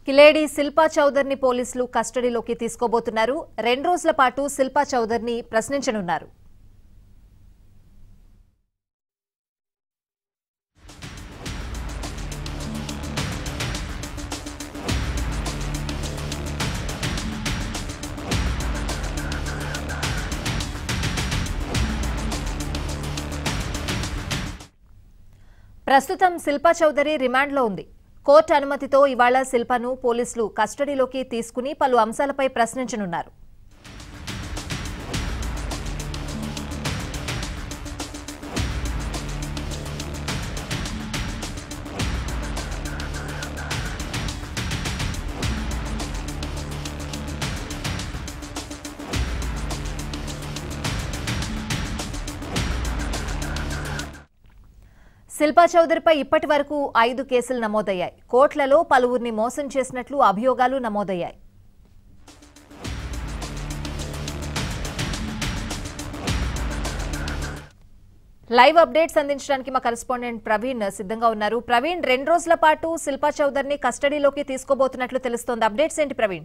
కిలేడి శిల్పా చౌదర్ని పోలీసులు కస్టడీలోకి తీసుకోబోతున్నారు రెండు రోజుల పాటు శిల్పా చౌదర్ని ప్రశ్నించనున్నారు ప్రస్తుతం శిల్పా చౌదరి రిమాండ్లో ఉంది కోర్టు అనుమతితో ఇవాళ శిల్పను పోలీసులు కస్టడీలోకి తీసుకుని పలు అంశాలపై ప్రశ్నించనున్నారు శిల్పా చౌదరిపై ఇప్పటి వరకు ఐదు కేసులు నమోదయ్యాయి కోట్లలో పలువురిని మోసం చేసినట్లు అభియోగాలు నమోదయ్యాయి లైవ్ అప్డేట్స్ అందించడానికి మా కరెస్పాండెంట్ ప్రవీణ్ సిద్ధంగా ఉన్నారు ప్రవీణ్ రెండు రోజుల పాటు శిల్పా చౌదరిని కస్టడీలోకి తీసుకోబోతున్నట్లు తెలుస్తోంది అప్డేట్స్ ఏంటి ప్రవీణ్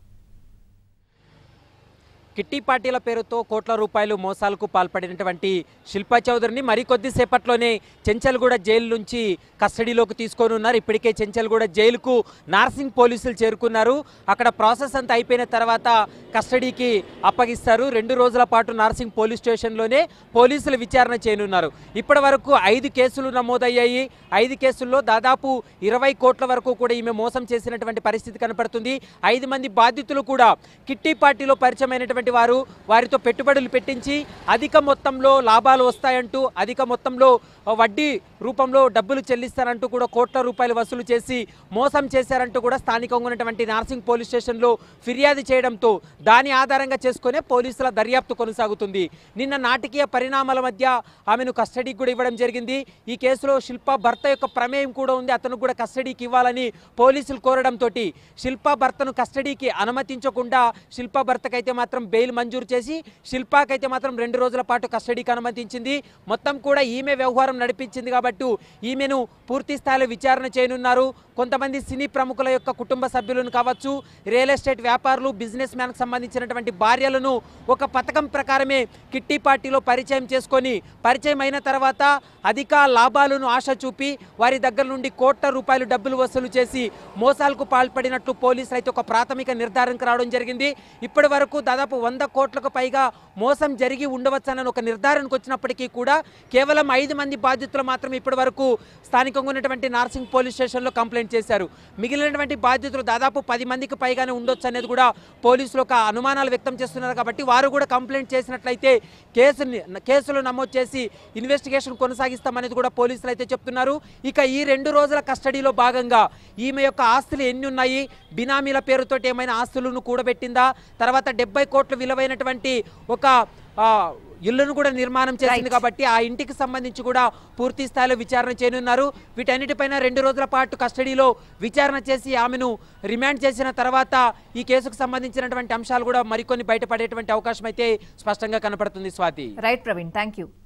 కిట్టి పార్టీల పేరుతో కోట్ల రూపాయలు మోసాలకు పాల్పడినటువంటి శిల్పా చౌదరిని మరికొద్దిసేపట్లోనే చెంచల్గూడ జైలు నుంచి కస్టడీలోకి తీసుకొని ఉన్నారు ఇప్పటికే చెంచల్గూడ జైలుకు నార్సింగ్ పోలీసులు చేరుకున్నారు అక్కడ ప్రాసెస్ అంతా అయిపోయిన తర్వాత కస్టడీకి అప్పగిస్తారు రెండు రోజుల పాటు నార్సింగ్ పోలీస్ స్టేషన్లోనే పోలీసులు విచారణ చేయనున్నారు ఇప్పటి వరకు ఐదు కేసులు నమోదయ్యాయి ఐదు కేసుల్లో దాదాపు ఇరవై కోట్ల వరకు కూడా ఈమె మోసం చేసినటువంటి పరిస్థితి కనపడుతుంది ఐదు మంది బాధితులు కూడా కిట్టి పార్టీలో పరిచయమైనటువంటి వారు వారితో పెట్టుబడులు పెట్టించి అధిక మొత్తంలో లాభాలు వస్తాయంటూ అధిక మొత్తంలో వడ్డీ రూపంలో డబ్బులు చెల్లిస్తారంటూ కూడా కోట్ల రూపాయలు వసూలు చేసి మోసం చేశారంటూ కూడా స్థానికంగా ఉన్నటువంటి నార్సింగ్ పోలీస్ స్టేషన్లో ఫిర్యాదు చేయడంతో దాని ఆధారంగా చేసుకునే పోలీసుల దర్యాప్తు కొనసాగుతుంది నిన్న నాటకీయ పరిణామాల మధ్య ఆమెను కస్టడీకి కూడా ఇవ్వడం జరిగింది ఈ కేసులో శిల్ప భర్త యొక్క ప్రమేయం కూడా ఉంది అతను కూడా కస్టడీకి ఇవ్వాలని పోలీసులు కోరడంతో శిల్ప భర్తను కస్టడీకి అనుమతించకుండా శిల్ప భర్తకైతే మాత్రం బెయిల్ మంజూరు చేసి శిల్పాకైతే మాత్రం రెండు రోజుల పాటు కస్టడీకి అనుమతించింది మొత్తం కూడా ఈమె వ్యవహారం నడిపించింది కాబట్టి ఈమెను పూర్తి స్థాయిలో విచారణ చేయనున్నారు కొంతమంది సినీ ప్రముఖుల యొక్క కుటుంబ సభ్యులను కావచ్చు రియల్ ఎస్టేట్ వ్యాపారులు బిజినెస్ మ్యాన్కి సంబంధించినటువంటి భార్యలను ఒక పథకం ప్రకారమే కిట్టి పార్టీలో పరిచయం చేసుకొని పరిచయం అయిన తర్వాత అధిక లాభాలను ఆశ చూపి వారి దగ్గర నుండి కోట్ల రూపాయలు డబ్బులు వసూలు చేసి మోసాలకు పాల్పడినట్లు పోలీసులు అయితే ఒక ప్రాథమిక నిర్ధారణకు రావడం జరిగింది ఇప్పటి వరకు దాదాపు వంద కోట్లకు పైగా మోసం జరిగి ఉండవచ్చని ఒక నిర్ధారణకు వచ్చినప్పటికీ కూడా కేవలం ఐదు మంది బాధితులు మాత్రం ఇప్పటి వరకు స్థానికంగా ఉన్నటువంటి నార్సింగ్ పోలీస్ స్టేషన్లో కంప్లైంట్ చేశారు మిగిలినటువంటి బాధితులు దాదాపు పది మందికి పైగానే ఉండొచ్చు అనేది కూడా పోలీసులు ఒక అనుమానాలు వ్యక్తం చేస్తున్నారు కాబట్టి వారు కూడా కంప్లైంట్ చేసినట్లయితే కేసుని కేసులు నమోదు చేసి ఇన్వెస్టిగేషన్ కొనసాగిస్తామనేది కూడా పోలీసులు అయితే చెప్తున్నారు ఇక ఈ రెండు రోజుల కస్టడీలో భాగంగా ఈమె యొక్క ఆస్తులు ఎన్ని ఉన్నాయి బినామీల పేరుతోటి ఏమైనా ఆస్తులను కూడబెట్టిందా తర్వాత డెబ్బై కోట్ల విలువైనటువంటి ఒక ఆ, ఇల్లును కూడా నిర్మాణం చేసింది Right. కాబట్టి ఆ ఇంటికి సంబంధించి కూడా పూర్తి స్థాయిలో విచారణ చేయనున్నారు వీటన్నిటిపైన రెండు రోజుల పాటు కస్టడీలో విచారణ చేసి ఆమెను రిమాండ్ చేసిన తర్వాత ఈ కేసుకు సంబంధించినటువంటి అంశాలు కూడా మరికొన్ని బయటపడేటువంటి అవకాశం అయితే స్పష్టంగా కనపడుతుంది Swathi right Praveen thank you